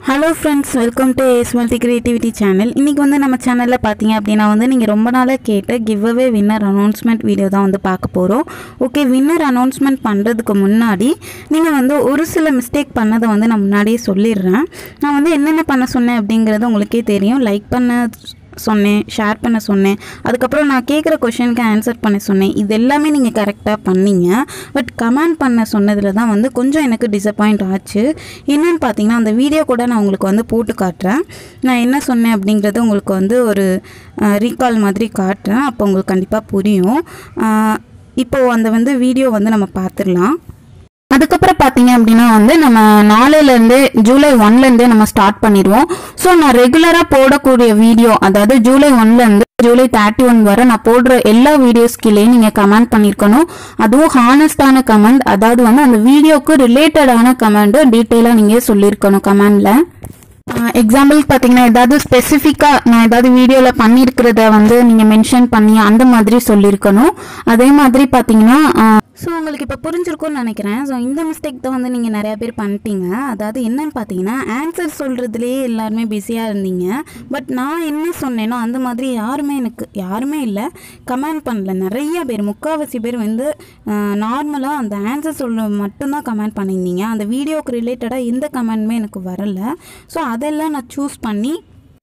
hello friends welcome to AS multi creativity channel இன்றைக்கி வந்து நம்ம சேனலில் பார்த்தீங்க அப்படின்னா வந்து நீங்கள் ரொம்ப நாளாக கேட்ட giveaway winner announcement video தான் வந்து பார்க்க போகிறோம் ஓகே வின்னர் அனௌன்ஸ்மெண்ட் பண்ணுறதுக்கு முன்னாடி நீங்கள் வந்து ஒரு சில மிஸ்டேக் பண்ணதை வந்து நான் முன்னாடியே சொல்லிடுறேன் நான் வந்து என்னென்ன பண்ண சொன்னேன் அப்படிங்கிறது உங்களுக்கே தெரியும் லைக் பண்ண சொன்னேன் ஷேர் பண்ண சொன்னேன் அதுக்கப்புறம் நான் கேட்குற கொஷனுக்கு ஆன்சர் பண்ண சொன்னேன் இது எல்லாமே நீங்கள் கரெக்டாக பண்ணீங்க பட் கமெண்ட் பண்ண சொன்னதில் தான் வந்து கொஞ்சம் எனக்கு டிசப்பாயிண்ட் ஆச்சு என்னன்னு பார்த்தீங்கன்னா அந்த வீடியோ கூட நான் உங்களுக்கு வந்து போட்டு காட்டுறேன் நான் என்ன சொன்னேன் அப்படிங்கிறது உங்களுக்கு வந்து ஒரு ரீகால் மாதிரி காட்டுறேன் அப்போ உங்களுக்கு கண்டிப்பாக புரியும் அஹ், இப்போ அந்த வந்து வீடியோ வந்து நம்ம பார்த்துடலாம் அதுக்கப்புறம் பார்த்தீங்க அப்படின்னா வந்து நம்ம நாளையிலேருந்து ஜூலை ஒன்லேருந்தே நம்ம ஸ்டார்ட் பண்ணிடுவோம் ஸோ நான் ரெகுலராக போடக்கூடிய வீடியோ அதாவது ஜூலை ஒன்லேருந்து ஜூலை தேர்ட்டி ஒன் வரை நான் போடுற எல்லா வீடியோஸ்கிலையும் நீங்கள் கமெண்ட் பண்ணியிருக்கணும் அதுவும் ஹானஸ்டான கமெண்ட் அதாவது வந்து அந்த வீடியோக்கு ரிலேட்டடான கமெண்ட்டு டீட்டெயிலாக நீங்கள் சொல்லியிருக்கணும் கமெண்டில் எக்ஸாம்பிளுக்கு பார்த்தீங்கன்னா ஏதாவது ஸ்பெசிஃபிக்காக நான் ஏதாவது வீடியோவில் பண்ணியிருக்கிறத வந்து நீங்கள் மென்ஷன் பண்ணி அந்த மாதிரி சொல்லியிருக்கணும் அதே மாதிரி பார்த்தீங்கன்னா ஸோ உங்களுக்கு இப்போ புரிஞ்சிருக்கும்னு நினைக்கிறேன் ஸோ இந்த மிஸ்டேக் தான் வந்து நீங்கள் நிறையா பேர் பண்ணிட்டீங்க அதாவது என்னன்னு பார்த்தீங்கன்னா ஆன்சர் சொல்கிறதுலேயே எல்லாருமே பிஸியாக இருந்தீங்க பட் நான் என்ன சொன்னேனோ அந்த மாதிரி யாருமே எனக்கு யாருமே இல்லை கமெண்ட் பண்ணல நிறைய பேர் முக்கால்வாசி பேர் வந்து நார்மலாக அந்த ஆன்சர் சொல்ல மட்டும்தான் கமெண்ட் பண்ணியிருந்தீங்க அந்த வீடியோக்கு ரிலேட்டடாக எந்த கமெண்ட்டுமே எனக்கு வரல ஸோ அதெல்லாம் நான் சூஸ் பண்ணி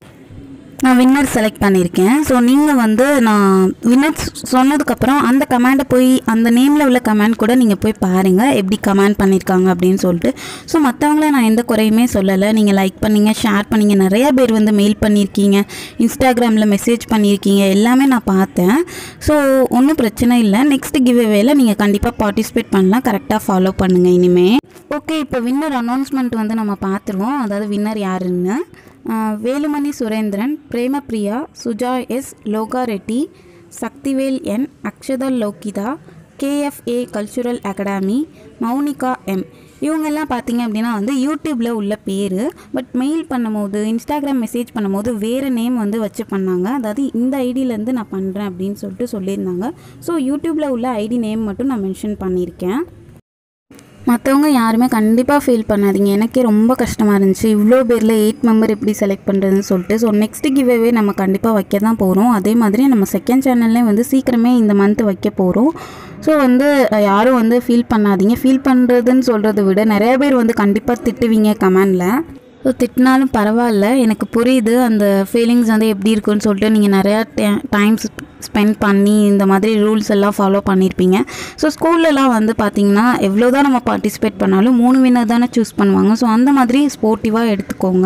நான் வின்னர் செலக்ட் பண்ணியிருக்கேன் ஸோ நீங்கள் வந்து நான் வின்னர் சொன்னதுக்கப்புறம் அந்த கமெண்டை போய் அந்த நேமில் உள்ள கமெண்ட் கூட நீங்கள் போய் பாருங்கள் எப்படி கமெண்ட் பண்ணியிருக்காங்க அப்படின்னு சொல்லிட்டு ஸோ மற்றவங்கள நான் எந்த குறையுமே சொல்லலை நீங்கள் லைக் பண்ணீங்க ஷேர் பண்ணீங்க நிறையா பேர் வந்து மெயில் பண்ணியிருக்கீங்க இன்ஸ்டாகிராமில் மெசேஜ் பண்ணியிருக்கீங்க எல்லாமே நான் பார்த்தேன் ஸோ ஒன்றும் பிரச்சனை இல்லை நெக்ஸ்ட் கிவ் அவேல நீங்கள் கண்டிப்பாக பார்ட்டிசிபேட் பண்ணலாம் கரெக்டாக ஃபாலோ பண்ணுங்கள் இனிமே ஓகே இப்போ வின்னர் அனௌன்ஸ்மெண்ட் வந்து நம்ம பார்த்துருவோம் அதாவது வின்னர் யாருன்னு ஆஹ் Velumani Surendran Premapriya Suja S Loka Reddy Sakthivel N Akshatha Lohitha KFA cultural academy Mounika M இவங்கெல்லாம் பார்த்தீங்க அப்படின்னா வந்து யூடியூப்பில் உள்ள பேர் பட் மெயில் பண்ணும்போது இன்ஸ்டாகிராம் மெசேஜ் பண்ணும்போது வேறு நேம் வந்து வச்சு பண்ணாங்க அதாவது இந்த ஐடியிலேருந்து நான் பண்ணுறேன் அப்படின்னு சொல்லிட்டு சொல்லியிருந்தாங்க ஸோ யூடியூப்பில் உள்ள ஐடி நேம் மட்டும் நான் மென்ஷன் பண்ணியிருக்கேன் மற்றவங்க யாருமே கண்டிப்பாக ஃபீல் பண்ணாதீங்க எனக்கே ரொம்ப கஷ்டமாக இருந்துச்சு இவ்வளோ பேரில் எயிட் மெம்பர் எப்படி செலக்ட் பண்ணுறதுன்னு சொல்லிட்டு ஸோ நெக்ஸ்ட் கிவ்வே நம்ம கண்டிப்பாக வைக்க தான் போகிறோம் அதே மாதிரி நம்ம செகண்ட் சேனல்லையும் வந்து சீக்கிரமே இந்த மந்த் வைக்க போகிறோம் ஸோ வந்து அஹ், யாரும் வந்து ஃபீல் பண்ணாதீங்க ஃபீல் பண்ணுறதுன்னு சொல்கிறத விட நிறைய பேர் வந்து கண்டிப்பாக திட்டுவீங்க கமெண்டில் ஸோ திட்டினாலும் பரவாயில்ல எனக்கு புரியுது அந்த ஃபீலிங்ஸ் வந்து எப்படி இருக்குன்னு சொல்லிட்டு நீங்கள் நிறையா டைம்ஸ் ஸ்பெண்ட் பண்ணி இந்த மாதிரி ரூல்ஸ் எல்லாம் ஃபாலோ பண்ணியிருப்பீங்க ஸோ ஸ்கூல்லலாம் வந்து பார்த்தீங்கன்னா எவ்வளோ தான் நம்ம பார்ட்டிசிபேட் பண்ணாலும் மூணு வின்னர் தானே சூஸ் பண்ணுவாங்க ஸோ அந்த மாதிரி ஸ்போர்ட்டிவாக எடுத்துக்கோங்க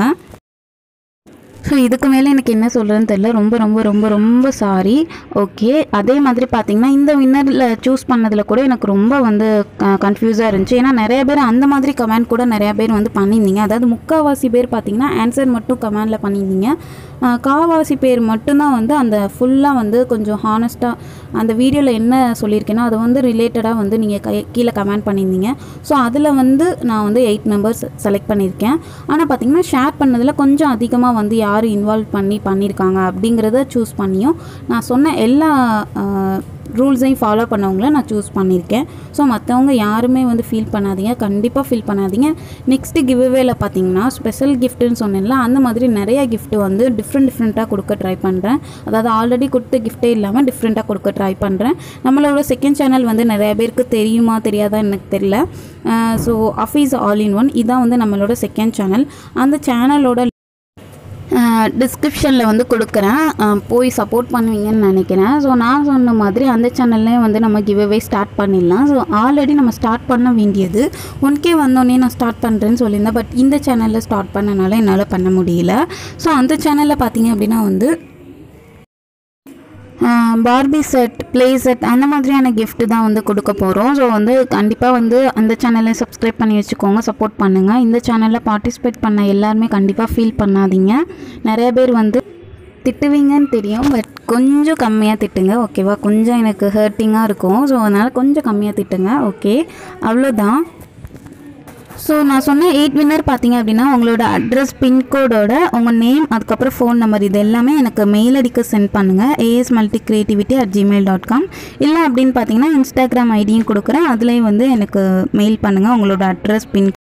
ஸோ இதுக்கு மேலே எனக்கு என்ன சொல்கிறதுன்னு தெரியல ரொம்ப ரொம்ப ரொம்ப ரொம்ப சாரி ஓகே அதே மாதிரி பார்த்தீங்கன்னா இந்த வின்னரில் சூஸ் பண்ணதில் கூட எனக்கு ரொம்ப வந்து கன்ஃபியூஸாக இருந்துச்சு ஏன்னா நிறைய பேர் அந்த மாதிரி கமெண்ட் கூட நிறையா பேர் வந்து பண்ணியிருந்தீங்க அதாவது முக்கால்வாசி பேர் பார்த்தீங்கன்னா ஆன்சர் மட்டும் கமெண்டில் பண்ணியிருந்தீங்க அஹ், காவாசி பேர் மட்டும்தான் வந்து அந்த ஃபுல்லாக வந்து கொஞ்சம் ஹானஸ்ட்டாக அந்த வீடியோவில் என்ன சொல்லியிருக்கேனோ அதை வந்து ரிலேட்டடாக வந்து நீங்கள் கை கீழே கமெண்ட் பண்ணியிருந்தீங்க ஸோ அதில் வந்து நான் வந்து எயிட் மெம்பர்ஸ் செலக்ட் பண்ணியிருக்கேன் ஆனால் பார்த்தீங்கன்னா ஷேர் பண்ணதில் கொஞ்சம் அதிகமாக வந்து யார் இன்வால்வ் பண்ணி பண்ணியிருக்காங்க அப்படிங்கிறத சூஸ் பண்ணியும் நான் சொன்ன எல்லா ரூல்ஸையும் ஃபாலோ பண்ணவங்கள நான் சூஸ் பண்ணியிருக்கேன் ஸோ மற்றவங்க யாருமே வந்து ஃபீல் பண்ணாதீங்க கண்டிப்பாக ஃபீல் பண்ணாதீங்க நெக்ஸ்ட்டு கிவ்அவேல பார்த்தீங்கன்னா ஸ்பெஷல் கிஃப்ட்டுன்னு சொன்னேன்ல அந்த மாதிரி நிறைய gift வந்து டிஃப்ரெண்ட் டிஃப்ரெண்ட்டாக கொடுக்க ட்ரை பண்ணுறேன் அதாவது ஆல்ரெடி கொடுத்த கிஃப்ட்டே இல்லாமல் டிஃப்ரெண்ட்டாக கொடுக்க ட்ரை பண்ணுறேன் நம்மளோட செகண்ட் சேனல் வந்து நிறைய பேருக்கு தெரியுமா தெரியாதா எனக்கு தெரியல ஸோ அஃபீஸ் ஆல் இன் ஒன் இதான் வந்து நம்மளோட செகண்ட் சேனல் அந்த சேனலோட டிஸ்கிரிப்ஷனில் வந்து கொடுக்குறேன் அஹ் போய் சப்போர்ட் பண்ணுவீங்கன்னு நினைக்கிறேன் ஸோ நான் சொன்ன மாதிரி அந்த சேனல்லையும் வந்து நம்ம கிவ்அவே ஸ்டார்ட் பண்ணிடலாம் ஸோ ஆல்ரெடி நம்ம ஸ்டார்ட் பண்ண வேண்டியது ஒன்கே வந்தோடனே நான் ஸ்டார்ட் பண்ணுறேன்னு சொல்லியிருந்தேன் பட் இந்த சேனலில் ஸ்டார்ட் பண்ணனால என்னால் பண்ண முடியல ஸோ அந்த சேனலில் பார்த்தீங்க அப்படின்னா வந்து பார்பி செட் ப்ளே செட் அந்த மாதிரியான gift தான் வந்து கொடுக்க போகிறோம் ஸோ வந்து கண்டிப்பாக வந்து அந்த சேனலை சப்ஸ்கிரைப் பண்ணி வச்சுக்கோங்க சப்போர்ட் பண்ணுங்கள் இந்த சேனலில் பார்ட்டிசிபேட் பண்ண எல்லாருமே கண்டிப்பாக ஃபீல் பண்ணாதீங்க நிறைய பேர் வந்து திட்டுவீங்கன்னு தெரியும் பட் கொஞ்சம் கம்மியாக திட்டுங்க ஓகேவா கொஞ்சம் எனக்கு ஹர்ட்டிங்காக இருக்கும் ஸோ அதனால் கொஞ்சம் கம்மியாக திட்டுங்க ஓகே அவ்வளோதான் ஸோ நான் சொன்ன எயிட் வின்னர் பார்த்தீங்க அப்படின்னா உங்களோட அட்ரஸ் பின்கோடோட உங்கள் நேம் அதுக்கப்புறம் ஃபோன் நம்பர் இது எல்லாமே எனக்கு மெயில் அடிக்க சென்ட் பண்ணுங்கள் AS multi creativity at Gmail dot com இல்லை அப்படின்னு பார்த்தீங்கன்னா இன்ஸ்டாகிராம் ஐடியும் கொடுக்குறேன் அதுலேயும் வந்து எனக்கு மெயில் பண்ணுங்கள் உங்களோட அட்ரஸ் பின்